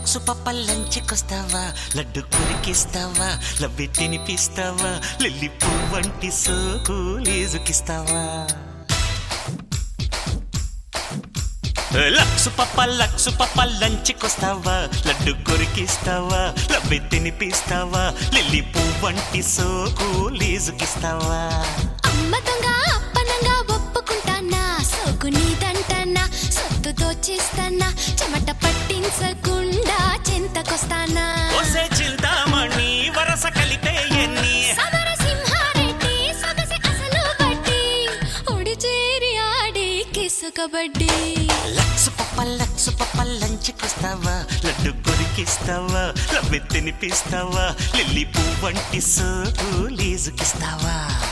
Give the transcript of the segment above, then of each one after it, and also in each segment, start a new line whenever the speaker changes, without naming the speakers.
Lux పప్ప లంచ్కొస్తావా laddu కొరికిస్తావా లవ్వి తినిపిస్తావా lily పువ్వంటి సోకు లేజుకిస్తావా లక్సు పప్ప లక్సు పప్ప లంచ్కొస్తావా లడ్డు కొరికిస్తావా లవ్వి తినిపిస్తావా లిల్లి పువ్వంటి సోకు లేజుకిస్తావా
అమ్మ దొంగ అప్పనంగా ఒప్పుకుంటానా సోకు నీదంటానా సొత్తు దోచేస్తానా చెమట పట్టించకుండా చింతకొస్తానా
ఒసే చింతామణి వరస కలిపే ఎన్ని
సమర సింహారెడ్డి సొగసి అసలు బట్టి ఒడి చేరి ఆడి కిసు కబడ్డీ
లక్సు పప్ప లక్సు పప్ప లంచ్కొస్తావా లడ్డు కొరికిస్తావా లవ్వి తినిపిస్తావా లిల్లీ పువ్వంటి సోకు లేజుకిస్తావా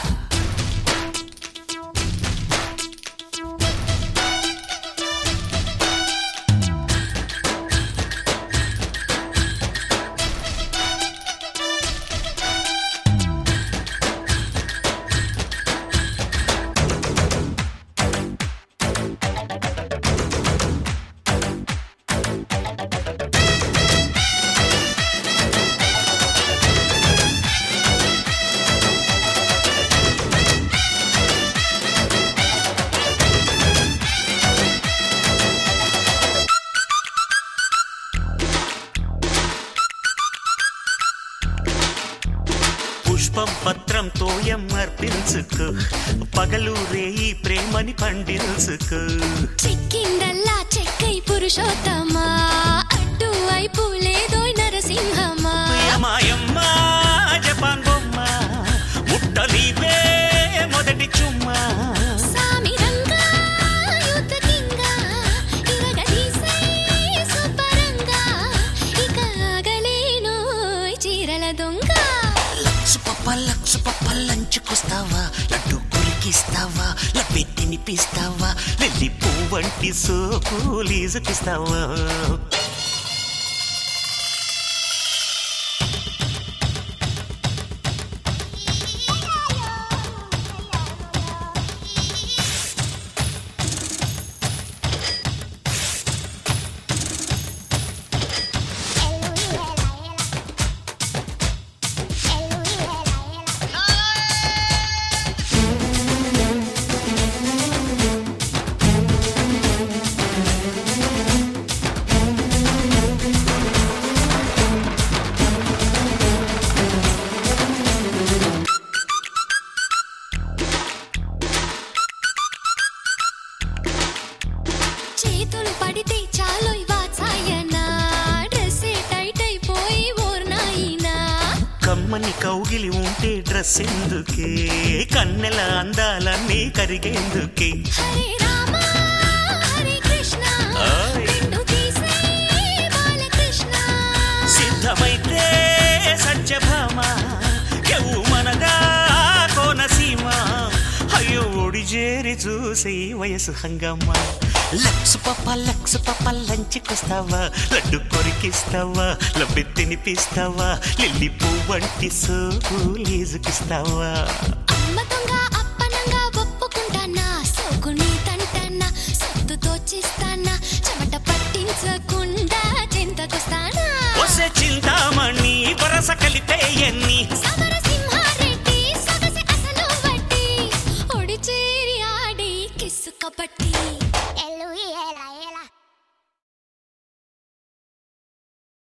పుష్పం పత్రం తోయం అర్పించుకో పగలు రేయి ప్రేమని పండించుకో
చిక్కిందల్లా చెక్కై పురుషోత్తమా అడ్డు వైపు లేదో నరసింహమా
మాయమ్మ జపాన్ బొమ్మ ముట్టలివే మొదటి చుమ్మా
సామిరంగా యుద్ధకింగా ఇరగదీసే సుబ్బరంగా ఇక ఆగలేను చీరల దొంగ
లక్సు పప్ప లక్సు పప్ప లంచుకొస్తావా లడ్డు కులికిస్తావా లవ్వి తినిపిస్తావా వెళ్ళి పువ్వంటి సోపు లీజుకిస్తావా
చేతులు పడితే చాలు వాచాయనా డ్రెస్సే టైట్ అయిపోయి ఓర్నాయినా
కమ్మని కౌగిలి ఉంటే డ్రెస్ ఎందుకే కన్నెల అందాలన్నీ కరిగేందుకే
హరే రామ హరే కృష్ణ
ఆయ్.
రెండు తీసే బాలకృష్ణ
సిద్ధమైతే సత్యభామ ఎవు మనదా కోనసీమ అయ్యో ఒడి చేరి చూసి వయసు హంగమ్మ లక్సు పప్ప లక్సు పప్ప లంచుకొస్తావా లడ్డు కొరికిస్తావా లవ్వి తినిపిస్తావా లిల్లి పువ్వంటి సోకు లీజుకిస్తావా
అమ్మ దొంగ అప్పనంగా ఒప్పుకుంటానా సోకుని తంటానా సొత్తు దోచిస్తానా చెమట పట్టించకుండా చింతకొస్తానా
ఒసే చింతామణి వరస కలిపే ఎన్ని